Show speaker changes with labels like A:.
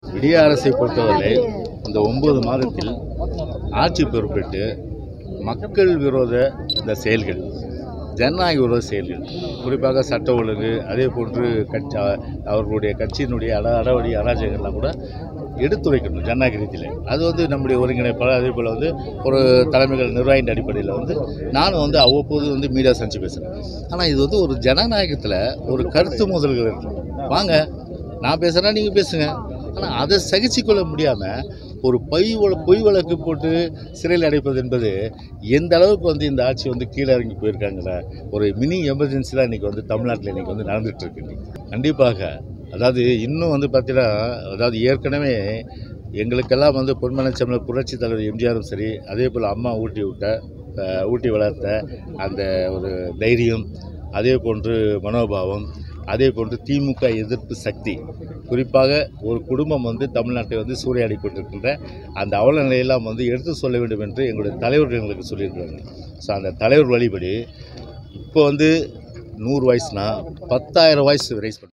A: விடிய அரசை பொறுத்தவரை இந்த ஒன்பது மாதத்தில் ஆட்சி பொறுப்பேற்று மக்கள் விரோத இந்த செயல்கள் ஜனநாயக விரோத செயல்கள் குறிப்பாக சட்ட ஒழுங்கு அதே போன்று கட்சி அவர்களுடைய கட்சியினுடைய அட அடவடி அராஜகங்கள்லாம் கூட எடுத்துரைக்கணும் ஜனநாயக ரீதியில் அது வந்து நம்முடைய ஒருங்கிணைப்பாளர் அதே போல் வந்து ஒரு தலைமைகள் நிர்வாகியின் அடிப்படையில் வந்து நானும் வந்து அவ்வப்போது வந்து மீடியா சந்திச்சு பேசுகிறேன் ஆனால் இது வந்து ஒரு ஜனநாயகத்தில் ஒரு கருத்து மோதல்கள் இருக்கும் வாங்க நான் பேசுகிறேன் நீங்கள் பேசுங்க ஆனால் அதை சகிச்சுக்கொள்ள முடியாமல் ஒரு பொய் வழ- பொய் வழக்கு போட்டு சிறையில் அடைப்பது என்பது எந்த அளவுக்கு வந்து இந்த ஆட்சி வந்து கீழே இறங்கி போயிருக்காங்களே ஒரு மினி எமர்ஜென்சி தான் இன்றைக்கி வந்து தமிழ்நாட்டில் இன்றைக்கி வந்து நடந்துட்டு இருக்கு இன்னைக்கு. கண்டிப்பாக அதாவது இன்னும் வந்து பார்த்தீங்கன்னா அதாவது ஏற்கனவே எங்களுக்கெல்லாம் வந்து பொன்மனச்சம்பள புரட்சி தலைவர் எம்ஜிஆரும் சரி அதே போல் அம்மா ஊட்டி விட்ட அஹ், ஊட்டி வளர்த்த அந்த ஒரு தைரியம் அதே போன்று மனோபாவம் அதே போன்று திமுக எதிர்ப்பு சக்தி குறிப்பாக ஒரு குடும்பம் வந்து தமிழ்நாட்டை வந்து சூறையாடி கொண்டிருக்கின்ற அந்த அவல நிலையெல்லாம் வந்து எடுத்து சொல்ல வேண்டும் என்று எங்களுடைய தலைவர்கள் எங்களுக்கு சொல்லியிருக்கிறாங்க ஸோ அந்த தலைவர் வழிபடி இப்போ வந்து நூறு வயசுனா பத்தாயிரம் வயசு ரைஸ் பண்ண